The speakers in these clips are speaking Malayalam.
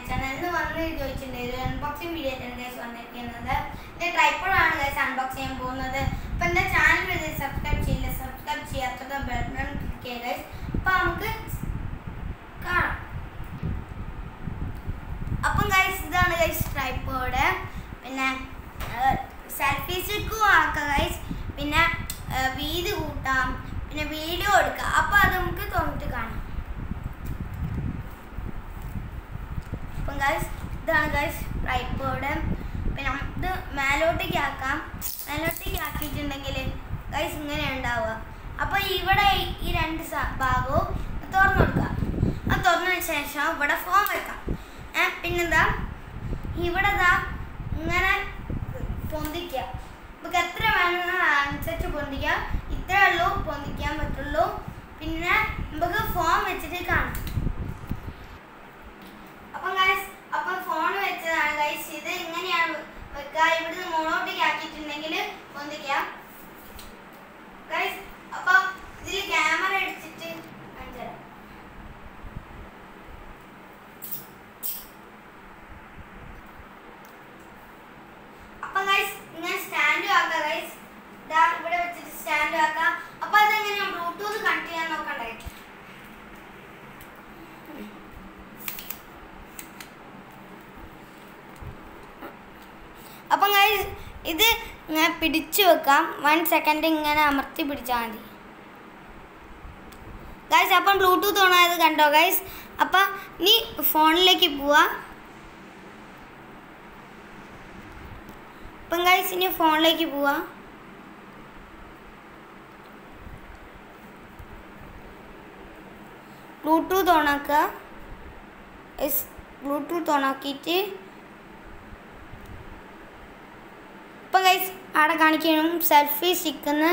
ചാനലിൽ നിന്ന് വന്ന് ചോദിച്ചിട്ടുണ്ടായിരുന്നു അൺബോക്സിംഗ് വീഡിയോ ആയിട്ടാണ് ഗൈസ് വന്നിരിക്കുന്നത് ഇത് ട്രൈപ്പോഡ് ആണ് ഗൈസ് അൺബോക്സ് ചെയ്യാൻ പോകുന്നത് അപ്പം എൻ്റെ ചാനൽ വരെ സബ്സ്ക്രൈബ് ചെയ്യില്ല സബ്സ്ക്രൈബ് ചെയ്യാത്തത് ബട്ടൺ ക്ലിക്ക് ചെയ്യുക ഗൈസ് അപ്പം നമുക്ക് കാണാം അപ്പം ഗൈസ് ഇതാണ് ഗൈസ് ട്രൈപ്പോഡ് പിന്നെ സെൽഫി സ്റ്റിക്കും ആക്കാം ഗൈസ് പിന്നെ ആ, വീതി കൂട്ടാം പിന്നെ വീഡിയോ എടുക്കാം അപ്പം അത് നമുക്ക് തോന്നിട്ട് കാണാം അപ്പം ഗൈസ് ഇതാണ് ഗൈസ് ട്രൈപ്പോഡ് പിന്നെ ഇത് മേലോട്ടേക്ക് ആക്കാം മേലോട്ടേക്ക് ആക്കിയിട്ടുണ്ടെങ്കിൽ ഗൈസ് ഇങ്ങനെ ഉണ്ടാവുക അപ്പോൾ ഇവിടെ ഈ- ഈ രണ്ട് സ- ഭാഗവും തുറന്നു കൊടുക്കുക അത് തുറന്നതിന് ശേഷം ഇവിടെ ഫോം വെക്കാം ഏ, പിന്നെന്താ ഇവിടെ ദാ ഇങ്ങനെ പൊന്തിക്കുക നമുക്ക് എത്ര വേണമെന്ന് അനുസരിച്ച് പൊന്തിക്കുക ഇത്രേ ഉള്ളൂ പൊന്തിക്കാൻ പറ്റുള്ളൂ പിന്നെ നമുക്ക് ഫോം വെച്ചിട്ട് കാണാം അപ്പം ഗൈസ് അപ്പം ഫോൺ വെച്ചതാണ് ഗൈസ് ഇത് ഇങ്ങനെയാണ് വെക്കുക ഇവിടുന്ന് മുകളോട്ടേക്ക് ആക്കിയിട്ടുണ്ടെങ്കിൽ പൊന്തിക്കാം ഗൈസ് അപ്പം ഇതിൽ ക്യാമറ അടിച്ചിട്ട് കാണിച്ചു തരാം അപ്പം ഗൈസ് ഇങ്ങനെ സ്റ്റാൻഡ് ആക്കാം ഗൈസ് ഇതാ ഇവിടെ വെച്ചിട്ട് സ്റ്റാൻഡ് ആക്കാം അപ്പം അതെങ്ങനെയാണ് ബ്ലൂടൂത്ത് കണക്ട് ചെയ്യാൻ നോക്കണ്ടേ അപ്പം ഗൈസ് ഇത് ഇങ്ങനെ പിടിച്ചു വെക്കാം വൺ സെക്കൻഡ് ഇങ്ങനെ അമർത്തി പിടിച്ചാൽ മതി ഗൈസ് അപ്പം ബ്ലൂടൂത്ത് ഓണായത് കണ്ടോ ഗൈസ് അപ്പം ഇനി ഫോണിലേക്ക് പോവാ അപ്പം ഗൈസ് ഇനി ഫോണിലേക്ക് പോവാ ബ്ലൂടൂത്ത് ഓണാക്കുക യെസ് ബ്ലൂടൂത്ത് ഓണാക്കിയിട്ട് ഇപ്പം ഗൈസ് അവിടെ കാണിക്കണം സെൽഫി സ്റ്റിക്കെന്ന്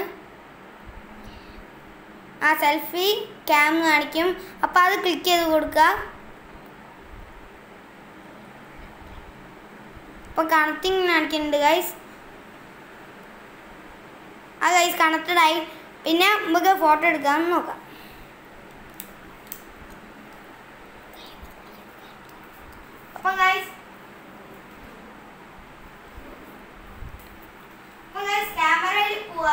ആ സെൽഫി ക്യാം കാണിക്കും അപ്പോൾ അത് ക്ലിക്ക് ചെയ്ത് കൊടുക്കുക ഇപ്പോൾ കണക്റ്റിംഗ് കാണിക്കുന്നുണ്ട് ഗൈസ് ആ ഗൈസ് കണക്റ്റഡ് ആയി പിന്നെ നമുക്ക് ഫോട്ടോ എടുക്കാമെന്ന് നോക്കാം അപ്പം ഗൈസ് അപ്പം ഗൈസ് ക്യാമറയിൽ പോവാ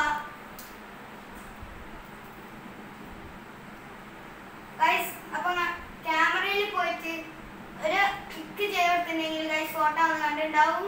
ഗൈസ് അപ്പം ക്യാമറയിൽ പോയിട്ട് ഒരു ക്ലിക്ക് ചെയ്ത് കൊടുത്തിട്ടുണ്ടെങ്കിൽ ഗൈസ് ഫോട്ടോ ഒന്ന് കണ്ടിട്ടുണ്ടാവും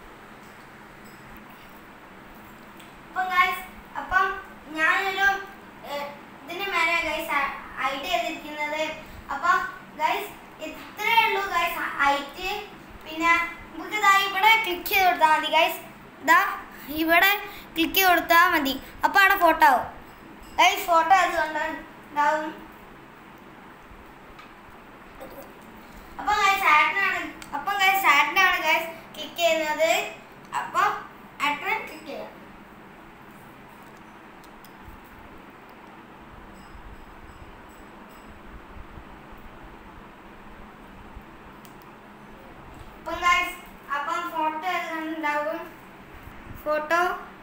അപ്പം ഗൈസ് അപ്പം ഞാനൊരു ഏഹ്, ഇതിന് മേലെ ഗൈസ് ഐഡിയ ചെയ്തിരിക്കുന്നത് അപ്പം ഗൈസ് ഇത്രയേ ഉള്ളൂ ഗൈസ് ഹൈറ്റ് പിന്നെ നമുക്ക് ഇതാ ഇവിടെ ക്ലിക്ക് ചെയ്ത് കൊടുത്താൽ മതി ഗൈസ് ഇതാ ഇവിടെ ക്ലിക്ക് ചെയ്ത് കൊടുത്താൽ മതി അപ്പോൾ അവിടെ ഫോട്ടോ ആവും ഗൈസ് ഫോട്ടോ അത് കണ്ടുണ്ടാവും അപ്പം ഗൈസ് ആറ്റിനാണ് അപ്പം ഗൈസ് ആറ്റിനാണ് ഗൈസ് ക്ലിക്ക് ചെയ്യുന്നത് അപ്പം ആറ്റിനെ ക്ലിക്ക് ചെയ്യാം അപ്പം ഗൈസ് അപ്പം ഫോട്ടോ ഉണ്ടാവും ഫോട്ടോ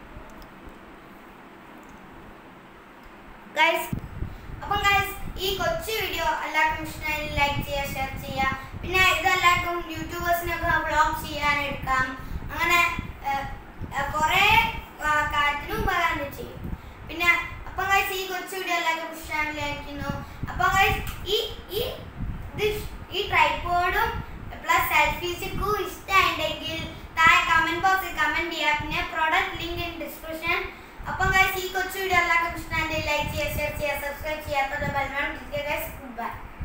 ഗൈസ് അപ്പം ഗൈസ് ഈ കൊച്ചു വീഡിയോ എല്ലാവർക്കും ഇഷ്ടമായി ലൈക്ക് ചെയ്യുക ഷെയർ ചെയ്യുക പിന്നെ ഇതെല്ലാവർക്കും യൂട്യൂബേഴ്സിനൊക്കെ വ്ളോഗ് ചെയ്യാൻ എടുക്കാം അങ്ങനെ കുറേ കാര്യത്തിനും ഉപകാരം ചെയ്യും പിന്നെ അപ്പം ഗൈസ് ഈ കൊച്ചു വീഡിയോ എല്ലാവർക്കും ഇഷ്ടമായിരിക്കുന്നു അപ്പം ഗൈസ് ഈ ഈ ഇത് ഇഷ്- ഈ ട്രൈപ്പോഡും പ്ലസ് സെൽഫി സ്റ്റിക്കും ഇഷ്ടമായിട്ടുണ്ടെങ്കിൽ താഴെ കമന്റ് ബോക്സിൽ കമന്റ് ചെയ്യുക പിന്നെ പ്രോഡക്റ്റ് ലിങ്ക് ഇൻ ഡിസ്ക്രിപ്ഷൻ അപ്പം ഗൈസ് ഈ കൊച്ചു വീഡിയോ എല്ലാവർക്കും ഇഷ്ടമായിട്ട് ലൈക്ക് ചെയ്യുക ഷെയർ ചെയ്യുക സബ്സ്ക്രൈബ് ചെയ്യാത്തത് ബെൽമാൻ ഗൈസ് ഗുഡ് ബൈ